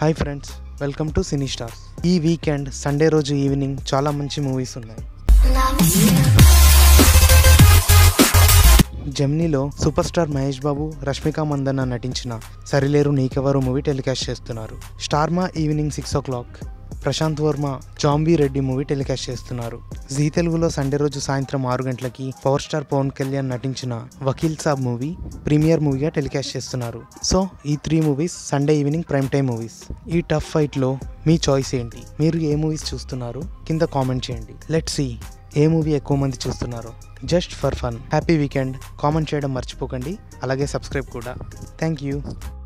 hi friends welcome to cine stars ఈ weekend Sunday రోజు evening చాలా మంచి మూవీస్ ఉన్నాయి జమ్నీలో సూపర్ స్టార్ మహేష్ బాబు రష్మిక మందన్న నటించిన సరిలేరు నీకెవరు మూవీ టెలికాస్ట్ చేస్తున్నారు Star Maa evening six o'clock Prashanth Varma zombie Reddy movie telecast చేస్తున్నారు జీ తెలుగులో సండే రోజు సాయంత్రం ఆరు గంటలకి పవర్ స్టార్ పవన్ కళ్యాణ్ నటించిన వకీల్ సాబ్ మూవీ ప్రీమియర్ మూవీగా టెలికాస్ట్ చేస్తున్నారు సో ఈ three movies Sunday evening prime time movies ఈ టఫ్ ఫైట్లో మీ చాయిస్ ఏంటి మీరు ఏ మూవీస్ చూస్తున్నారు కింద కామెంట్ చేయండి లెట్ సి ఏ మూవీ ఎక్కువ మంది చూస్తున్నారో just for fun happy weekend comment చేయడం మర్చిపోకండి అలాగే సబ్స్క్రైబ్ కూడా థ్యాంక్ యూ